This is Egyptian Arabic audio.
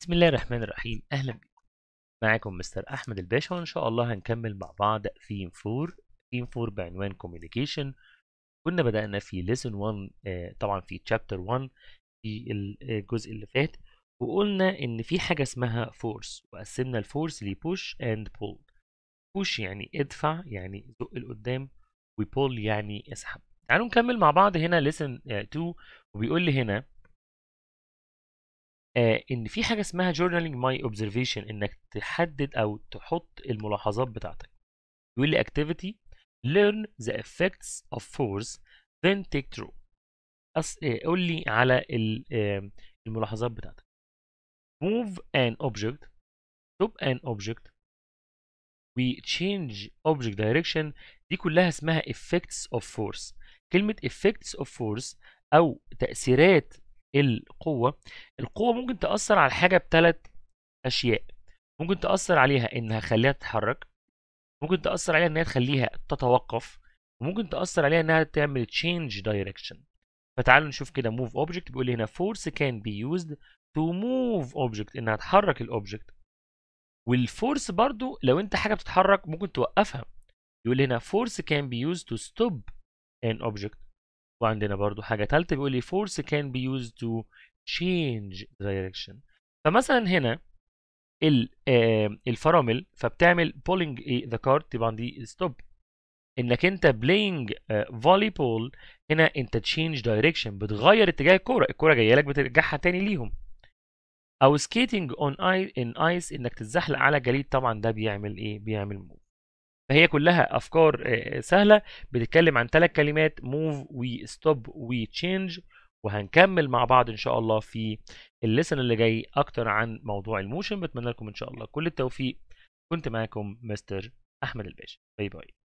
بسم الله الرحمن الرحيم أهلا بكم معاكم مستر أحمد الباشا وإن شاء الله هنكمل مع بعض ثيم 4 ثيم 4 بعنوان communication كنا بدأنا في lesson 1 آه، طبعا في chapter 1 في الجزء اللي فات وقلنا إن في حاجة اسمها force وقسمنا الفورس ل push and pull push يعني ادفع يعني زق لقدام وpull يعني اسحب تعالوا نكمل مع بعض هنا lesson 2 وبيقول لي هنا آه ان في حاجه اسمها journaling my observation انك تحدد او تحط الملاحظات بتاعتك بيقول لي activity learn the effects of force then take true أص... آه قول لي على ال... آه الملاحظات بتاعتك move an object stop an object we change object direction دي كلها اسمها effects of force كلمة effects of force أو تأثيرات القوة القوة ممكن تأثر على الحاجة بثلاث أشياء ممكن تأثر عليها إنها تخليها تتحرك ممكن تأثر عليها إنها تخليها تتوقف وممكن تأثر عليها إنها تعمل change direction فتعالوا نشوف كده move object بيقول لي هنا force can be used to move object إنها تحرك الأوبجكت والفورس برضو لو أنت حاجة بتتحرك ممكن توقفها يقول لي هنا force can be used to stop an object وعندنا برضو حاجة تالتة بيقول لي force can be used to change direction فمثلا هنا ال آه الفرامل فبتعمل pulling the cart طبعا دي stop انك انت playing آه volleyball هنا انت change direction بتغير اتجاه الكورة الكورة جاية لك بترجعها تاني ليهم او skating on ice in ice انك تتزحلق على جليد طبعا ده بيعمل ايه بيعمل move فهي كلها افكار سهله بتتكلم عن ثلاث كلمات move و stop و change وهنكمل مع بعض ان شاء الله في الليسن اللي جاي اكتر عن موضوع الموشن بتمنى لكم ان شاء الله كل التوفيق كنت معاكم مستر احمد الباشا باي باي